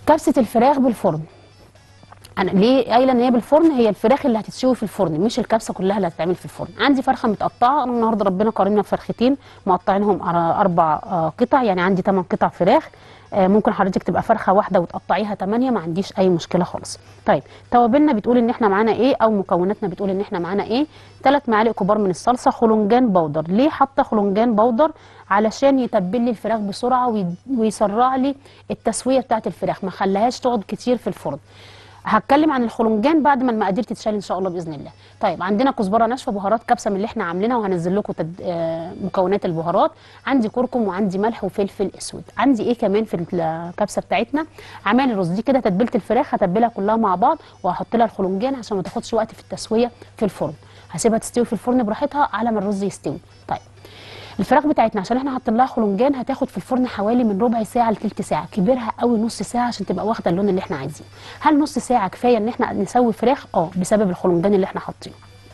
كبسه الفراخ بالفرن انا ليه قايله ان هي بالفرن هي الفراخ اللي هتتشوي في الفرن مش الكبسه كلها اللي هتتعمل في الفرن عندي فرخه متقطعه انا النهارده ربنا كرمنا بفرختين مقطعينهم على اربع آه، قطع يعني عندي 8 قطع فراخ آه، ممكن حضرتك تبقى فرخه واحده وتقطعيها 8 ما عنديش اي مشكله خالص طيب توابلنا بتقول ان احنا معانا ايه او مكوناتنا بتقول ان احنا معانا ايه 3 معالق كبار من الصلصه خلنجان بودر ليه حاطه خلنجان بودر علشان يتبل لي الفراخ بسرعه وي- ويسرع لي التسويه بتاعه الفراخ ما خليهاش تقعد كتير في الفرن هتكلم عن الخلنجان بعد ما المقادير تتشال ان شاء الله باذن الله طيب عندنا كزبره ناشفه بهارات كبسه من اللي احنا عاملينها وهنزل لكم تد... آه، مكونات البهارات عندي كركم وعندي ملح وفلفل اسود عندي ايه كمان في الكبسه بتاعتنا عمال الرز دي كده تتبيله الفراخ هتبلها كلها مع بعض وهحط لها الخلنجان عشان ما تاخدش وقت في التسويه في الفرن هسيبها تستوي في الفرن براحتها على ما الرز يستوي طيب الفراخ بتاعتنا عشان احنا حاطين لها خلنجان هتاخد في الفرن حوالي من ربع ساعه لثلث ساعه كبيرها قوي نص ساعه عشان تبقى واخده اللون اللي احنا عايزينه هل نص ساعه كفايه ان احنا نسوي فراخ اه بسبب الخلنجان اللي احنا حاطينه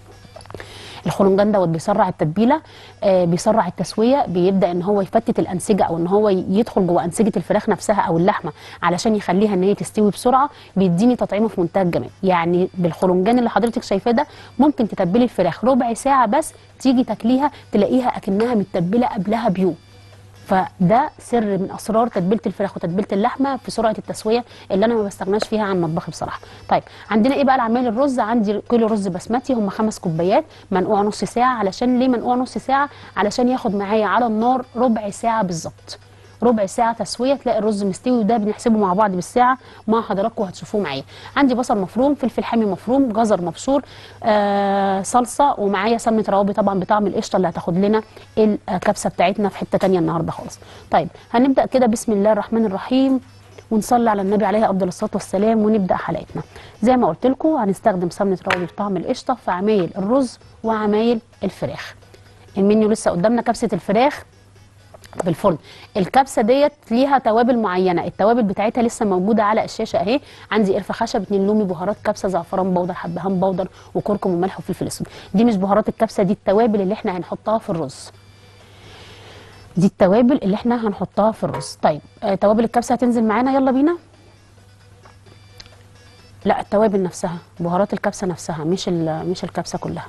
الخلنجان دوت بيسرع التتبيله آه بيسرع التسويه بيبدا ان هو يفتت الانسجه او ان هو يدخل جوه انسجه الفراخ نفسها او اللحمه علشان يخليها ان هي تستوي بسرعه بيديني تطعيمه في منتهى الجمال يعني بالخلنجان اللي حضرتك شايفاه ده ممكن تتبلي الفراخ ربع ساعه بس تيجي تاكليها تلاقيها اكنها متبله قبلها بيوم فده سر من اسرار تتبيله الفراخ وتتبيله اللحمه في سرعه التسويه اللي انا ما بستغناش فيها عن مطبخي بصراحه. طيب عندنا ايه بقى العمال الرز عندي كيلو رز بسمتي هم خمس كوبايات منقوع نص ساعه علشان ليه منقوع نص ساعه علشان ياخد معايا على النار ربع ساعه بالظبط. ربع ساعه تسويه تلاقي الرز مستوي وده بنحسبه مع بعض بالساعه مع حضراتكم هتشوفوه معايا عندي بصل مفروم فلفل حامي مفروم جزر مبشور آه صلصه ومعايا سمنه روابي طبعا بطعم القشطه اللي هتاخد لنا الكبسه بتاعتنا في حته تانية النهارده خالص طيب هنبدا كده بسم الله الرحمن الرحيم ونصلي على النبي عليه افضل الصلاه والسلام ونبدا حلقتنا زي ما قلت لكم هنستخدم سمنه روابي بطعم القشطه في عمايل الرز وعمايل الفراخ المنيو لسه قدامنا كبسه الفراخ بالفرن الكبسه ديت ليها توابل معينه التوابل بتاعتها لسه موجوده على الشاشه اهي عندي قرفه خشب اتنين لومي بهارات كبسه زعفران بودر حبهان بودر وكركم وملح وفلفل اسود دي مش بهارات الكبسه دي التوابل اللي احنا هنحطها في الرز دي التوابل اللي احنا هنحطها في الرز طيب آه توابل الكبسه هتنزل معانا يلا بينا لا التوابل نفسها بهارات الكبسه نفسها مش مش الكبسه كلها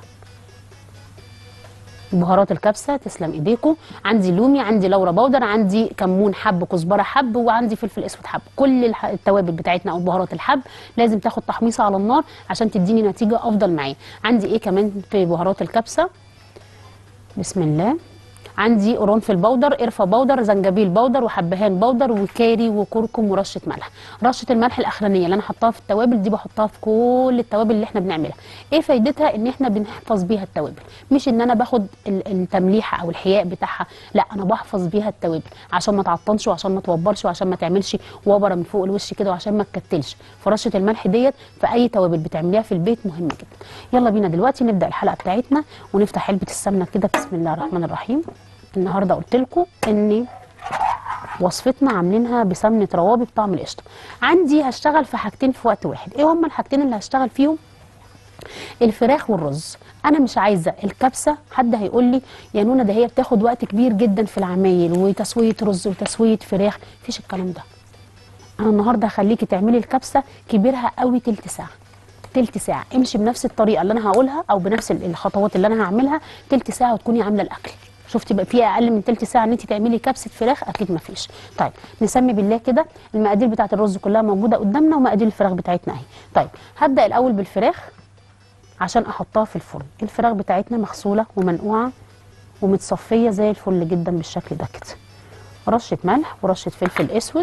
بهارات الكبسه تسلم ايديكم عندي لومي عندي لورا بودر عندي كمون حب كزبره حب وعندي فلفل اسود حب كل الح- التوابل بتاعتنا او بهارات الحب لازم تاخد تحميصه على النار عشان تديني نتيجه افضل معايا عندي ايه كمان في بهارات الكبسه بسم الله عندي قرنفل بودر قرفه بودر زنجبيل بودر وحبهان بودر وكاري وكركم ورشه ملح رشه الملح الاخرانيه اللي انا حطاها في التوابل دي بحطها في كل التوابل اللي احنا بنعملها ايه فايدتها ان احنا بنحفظ بيها التوابل مش ان انا باخد ال- التمليحه او الحياء بتاعها لا انا بحفظ بيها التوابل عشان ما تعطنش وعشان ما توبرش وعشان ما تعملش وبره من فوق الوش كده وعشان ما تكتلش فرشه الملح ديت في اي توابل بتعمليها في البيت مهمه جدا يلا بينا دلوقتي نبدا الحلقه بتاعتنا ونفتح علبه السمنه كده بسم الله الرحمن الرحيم النهارده قلت لكم ان وصفتنا عاملينها بسمنه روابي بطعم القشطه عندي هشتغل في حاجتين في وقت واحد ايه هما الحاجتين اللي هشتغل فيهم الفراخ والرز انا مش عايزه الكبسه حد هيقول لي يا نونا ده هي بتاخد وقت كبير جدا في العمايل وتسويه رز وتسويه فراخ مفيش الكلام ده انا النهارده هخليكي تعملي الكبسه كبيرها قوي تلت ساعه تلت ساعه امشي بنفس الطريقه اللي انا هقولها او بنفس ال- الخطوات اللي انا هعملها تلت ساعه وتكوني عامله الاكل شفتي بقى في اقل من تلت ساعه ان انت تعملي كبسه فراخ اكيد مفيش طيب نسمي بالله كده المقادير بتاعه الرز كلها موجوده قدامنا ومقادير الفراخ بتاعتنا اهي طيب هبدا الاول بالفراخ عشان احطها في الفرن الفراخ بتاعتنا مغسوله ومنقوعه ومتصفيه زي الفل جدا بالشكل ده كده رشه ملح ورشه فلفل اسود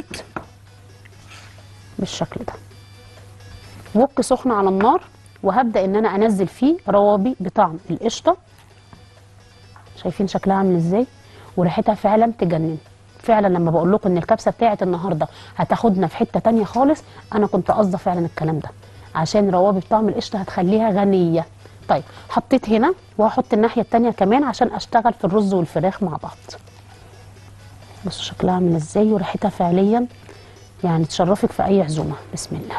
بالشكل ده وك سخن على النار وهبدا ان انا انزل فيه روابي بطعم القشطه شايفين شكلها عامل ازاي وريحتها فعلا تجنن فعلا لما بقول لكم ان الكبسه بتاعت النهارده هتاخدنا في حته تانية خالص انا كنت قاصده فعلا الكلام ده عشان روابي بطعم القشطه هتخليها غنيه طيب حطيت هنا وهحط الناحيه التانية كمان عشان اشتغل في الرز والفراخ مع بعض بصوا شكلها عامل ازاي وريحتها فعليا يعني تشرفك في اي عزومه بسم الله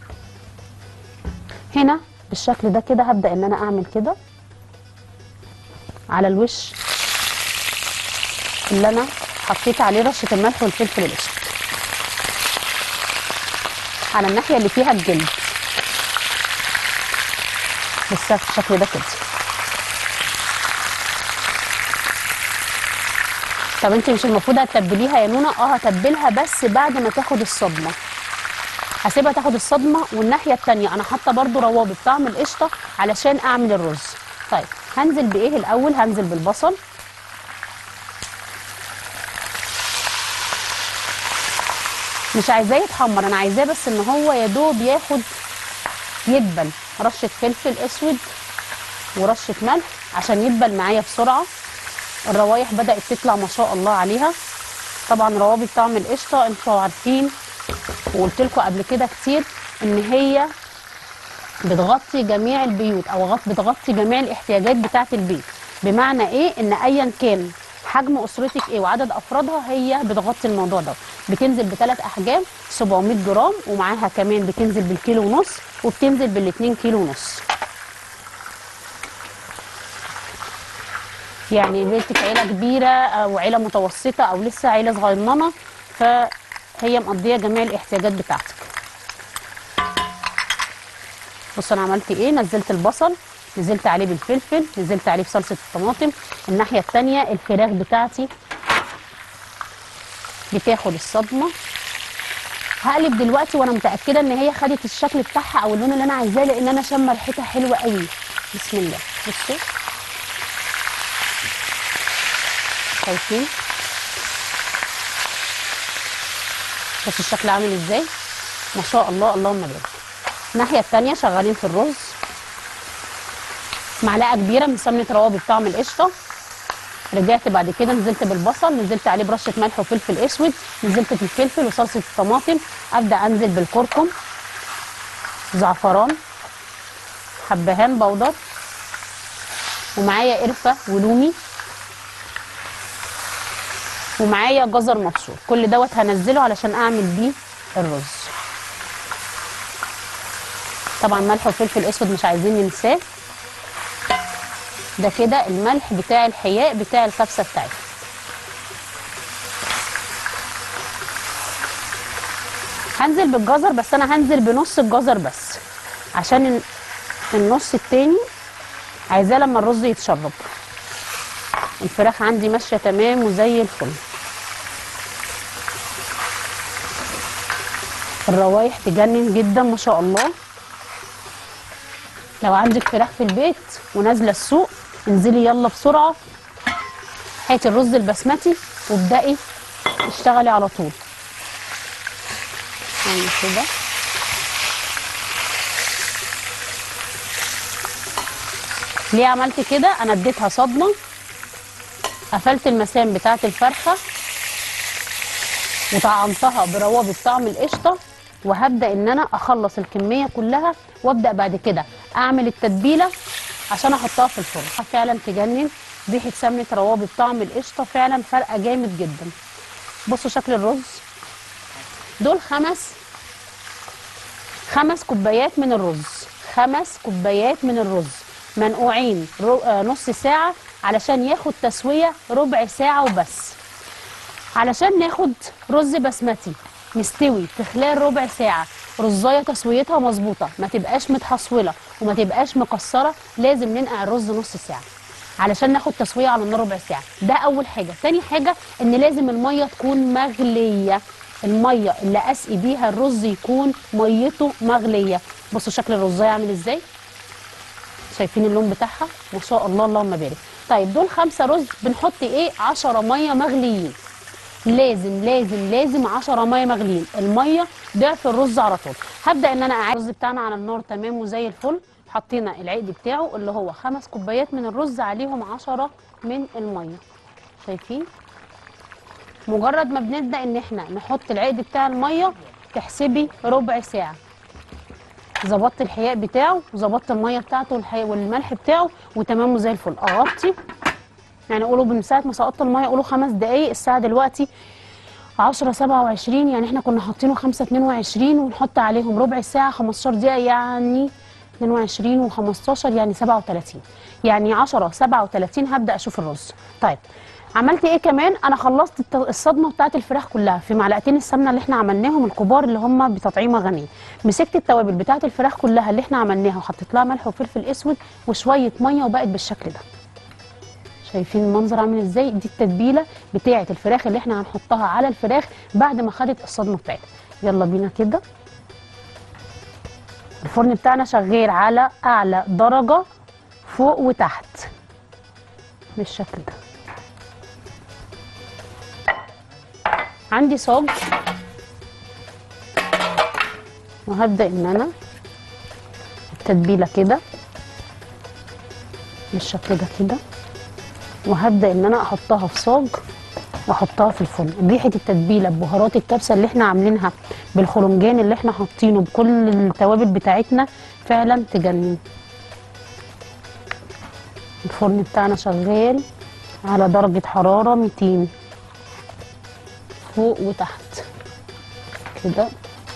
هنا بالشكل ده كده هبدا ان انا اعمل كده على الوش اللي انا حطيت عليه رشه الملح والفلفل الاسود على الناحيه اللي فيها الجلد لسه بالشكل ده كده طب انت مش المفروض هتتبليها يا نونا اه هتبلها بس بعد ما تاخد الصدمه هسيبها تاخد الصدمه والناحيه التانية انا حاطه برضو روابط طعم القشطه علشان اعمل الرز طيب هنزل بايه الاول هنزل بالبصل مش عايزاه يتحمر انا عايزاه بس ان هو يا دوب ياخد يدبل رشه فلفل اسود ورشه ملح عشان يدبل معايا بسرعه الروايح بدات تطلع ما شاء الله عليها طبعا روابط طعم القشطه انتوا عارفين وقلت لكم قبل كده كتير ان هي بتغطي جميع البيوت او غط بتغطي جميع الاحتياجات بتاعه البيت بمعنى ايه ان ايا كان حجم اسرتك ايه وعدد افرادها هي بتغطي الموضوع ده بتنزل بثلاث احجام 700 جرام ومعاها كمان بتنزل بالكيلو ونص وبتنزل بالاتنين كيلو ونص يعني بيتك عيله كبيره او عيله متوسطه او لسه عيله صغننه فهي مقضيه جميع الاحتياجات بتاعتك بص انا عملت ايه نزلت البصل نزلت عليه بالفلفل نزلت عليه بصلصه الطماطم الناحيه التانية الفراخ بتاعتي بتاخد الصدمه هقلب دلوقتي وانا متاكده ان هي خدت الشكل بتاعها او اللون اللي انا عايزاه لان انا شامه ريحتها حلوه قوي بسم الله بصوا شايفين بصوا الشكل عامل ازاي ما شاء الله اللهم بارك الناحيه التانية شغالين في الرز معلقه كبيره من سمنه روابط طعم القشطه رجعت بعد كده نزلت بالبصل نزلت عليه برشه ملح وفلفل اسود نزلت بالفلفل وصلصه الطماطم ابدا انزل بالكركم زعفران حبهان بودر ومعايا قرفه ولومي ومعايا جزر مبشور كل دوت هنزله علشان اعمل بيه الرز طبعا ملح وفلفل اسود مش عايزين ننساه ده كده الملح بتاع الحياء بتاع الكبسه بتاعتي هنزل بالجزر بس انا هنزل بنص الجزر بس عشان ال- النص التاني عايزاه لما الرز يتشرب الفراخ عندي ماشيه تمام وزي الفل الروايح تجنن جدا ما شاء الله لو عندك فراخ في البيت ونازله السوق انزلي يلا بسرعه هاتي الرز البسمتي وابدأي اشتغلي على طول يعني كده ليه عملت كده انا اديتها صدمه قفلت المسام بتاعه الفرخه وطعمتها بروابط طعم القشطه وهبدا ان انا اخلص الكميه كلها وابدا بعد كده اعمل التتبيله عشان احطها في الفرن فعلا تجنن ريحه سمنه روابط طعم القشطه فعلا فرقه جامد جدا بصوا شكل الرز دول خمس خمس كوبايات من الرز خمس كوبايات من الرز منقوعين رو... آه نص ساعة علشان ياخد تسوية ربع ساعة وبس علشان ناخد رز بسمتي مستوي في خلال ربع ساعة رزاية تسويتها مظبوطة ما تبقاش متحصولة وما تبقاش مكسرة لازم ننقع الرز نص ساعة علشان ناخد تسوية على النار ربع ساعة ده أول حاجة تاني حاجة إن لازم المية تكون مغلية المية اللي أسقي بيها الرز يكون ميته مغلية بصوا شكل الرزاية عامل إزاي شايفين اللون بتاعها ما شاء الله اللهم بارك طيب دول خمسة رز بنحط إيه عشرة مية مغليين لازم لازم لازم 10 ميه مغليين الميه ضعف الرز على طول هبدا ان انا اعيد الرز بتاعنا على النار تمام وزي الفل حطينا العقد بتاعه اللي هو خمس كوبايات من الرز عليهم 10 من الميه شايفين مجرد ما بنبدا ان احنا نحط العقد بتاع الميه تحسبي ربع ساعه ظبطت الحياء بتاعه وظبطت الميه بتاعته والحياء والملح بتاعه وتمام وزي الفل اغطي يعني قولوا من ساعه ما سقطت الميه قولوا خمس دقايق الساعه دلوقتي 10 27 يعني احنا كنا حاطينه 5 22 ونحط عليهم ربع ساعه 15 دقيقه يعني 22 و15 يعني 37 يعني 10 37 هبدا اشوف الرز طيب عملت ايه كمان انا خلصت الت- الصدمه بتاعت الفراخ كلها في معلقتين السمنه اللي احنا عملناهم الكبار اللي هم بتطعيمه غنيه مسكت التوابل بتاعت الفراخ كلها اللي احنا عملناها وحطيت لها ملح وفلفل اسود وشويه ميه وبقت بالشكل ده شايفين المنظر عامل ازاي دي التتبيله بتاعه الفراخ اللي احنا هنحطها على الفراخ بعد ما خدت الصدمه بتاعتها يلا بينا كده الفرن بتاعنا شغال على اعلى درجه فوق وتحت بالشكل ده عندي صاج وهبدا ان انا التتبيله كده بالشكل ده كده وهبدا ان انا احطها في صاج واحطها في الفرن ريحه التتبيله ببهارات الكبسه اللي احنا عاملينها بالخرنجان اللي احنا حاطينه بكل التوابل بتاعتنا فعلا تجنن الفرن بتاعنا شغال على درجه حراره 200 فوق وتحت كده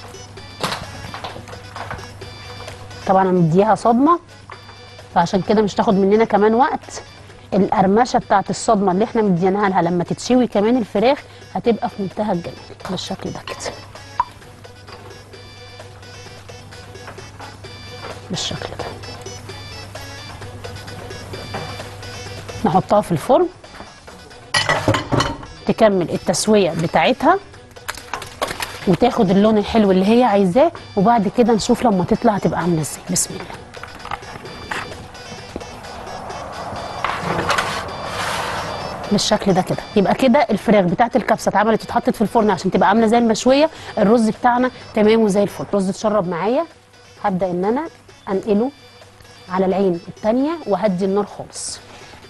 طبعا انا مديها صدمه فعشان كده مش تاخد مننا كمان وقت القرمشه بتاعت الصدمه اللي احنا مديناها لها لما تتشوي كمان الفراخ هتبقى في منتهى الجمال بالشكل ده كده بالشكل ده نحطها في الفرن تكمل التسويه بتاعتها وتاخد اللون الحلو اللي هي عايزاه وبعد كده نشوف لما تطلع هتبقى عامله ازاي بسم الله بالشكل ده كده يبقى كده الفراخ بتاعت الكبسه اتعملت واتحطت في الفرن عشان تبقى عامله زي المشويه الرز بتاعنا تمام وزي الفل الرز اتشرب معايا هبدا ان انا انقله على العين التانية وهدي النار خالص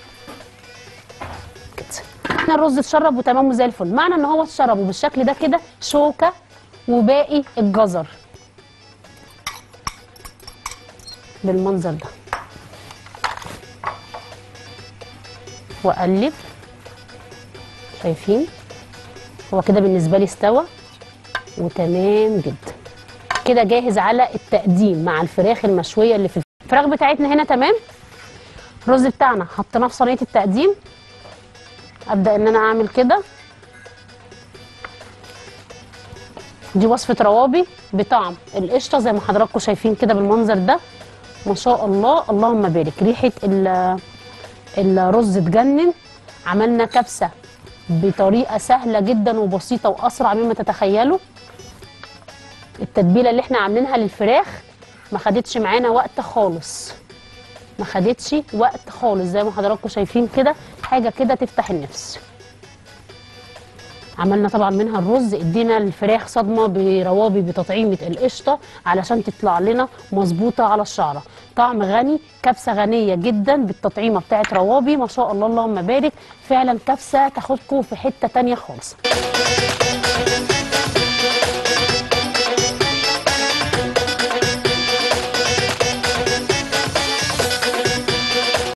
كده احنا الرز اتشرب وتمام وزي الفل معنى ان هو اتشرب وبالشكل ده كده شوكه وباقي الجزر بالمنظر ده واقلب شايفين هو كده بالنسبه لي استوى وتمام جدا كده جاهز على التقديم مع الفراخ المشويه اللي في الفراخ بتاعتنا هنا تمام الرز بتاعنا حطيناه في صينيه التقديم ابدا ان انا اعمل كده دي وصفه روابي بطعم القشطه زي ما حضراتكم شايفين كده بالمنظر ده ما شاء الله اللهم بارك ريحه ال- الرز اتجنن عملنا كبسه بطريقه سهله جدا وبسيطه واسرع مما تتخيلوا التتبيله اللي احنا عاملينها للفراخ ما خدتش معانا وقت خالص ما خدتش وقت خالص زي ما حضراتكم شايفين كده حاجه كده تفتح النفس عملنا طبعا منها الرز ادينا الفراخ صدمه بروابي بتطعيمه القشطه علشان تطلع لنا مظبوطه على الشعره طعم غني كبسه غنيه جدا بالتطعيمه بتاعت روابي ما شاء الله اللهم بارك فعلا كبسه تاخدكم في حته تانية خالص